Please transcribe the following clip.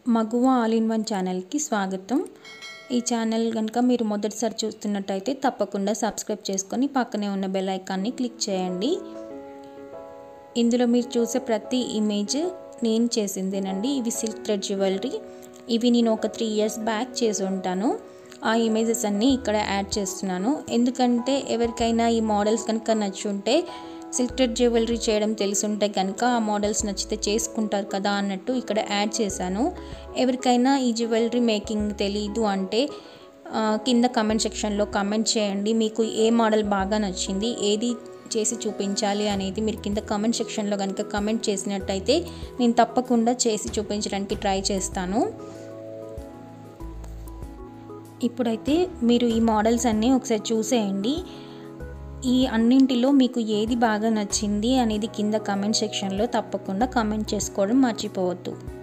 Maguva all in one ఛానల్కి స్వాగతం ఈ ఛానల్ కనుక మీరు మొదటిసారి చూస్తున్నట్టయితే తప్పకుండా సబ్స్క్రైబ్ చేసుకొని పక్కనే ఉన్న బెల్ ఐకాన్ని క్లిక్ చేయండి ఇందులో మీరు చూసే ప్రతి ఇమేజ్ నేను చేసిందేనండి ఇవి సిల్క్ థ్రెడ్ జ్యువెలరీ ఇవి నేను ఒక త్రీ ఇయర్స్ బ్యాక్ చేసి ఉంటాను ఆ ఇమేజెస్ అన్నీ ఇక్కడ యాడ్ చేస్తున్నాను ఎందుకంటే ఎవరికైనా ఈ మోడల్స్ కనుక నచ్చుంటే సిల్క్ థ్రెడ్ జ్యువెలరీ చేయడం తెలుసుంటే కనుక ఆ మోడల్స్ నచ్చితే చేసుకుంటారు కదా అన్నట్టు ఇక్కడ యాడ్ చేశాను ఎవరికైనా ఈ జ్యువెలరీ మేకింగ్ తెలీదు అంటే కింద కమెంట్ సెక్షన్లో కమెంట్ చేయండి మీకు ఏ మోడల్ బాగా నచ్చింది ఏది చేసి చూపించాలి అనేది మీరు కింద కమెంట్ సెక్షన్లో కనుక కమెంట్ చేసినట్టయితే నేను తప్పకుండా చేసి చూపించడానికి ట్రై చేస్తాను ఇప్పుడైతే మీరు ఈ మోడల్స్ అన్నీ ఒకసారి చూసేయండి ఈ అన్నింటిలో మీకు ఏది బాగా నచ్చింది అనేది కింద కమెంట్ సెక్షన్లో తప్పకుండా కమెంట్ చేసుకోవడం మర్చిపోవద్దు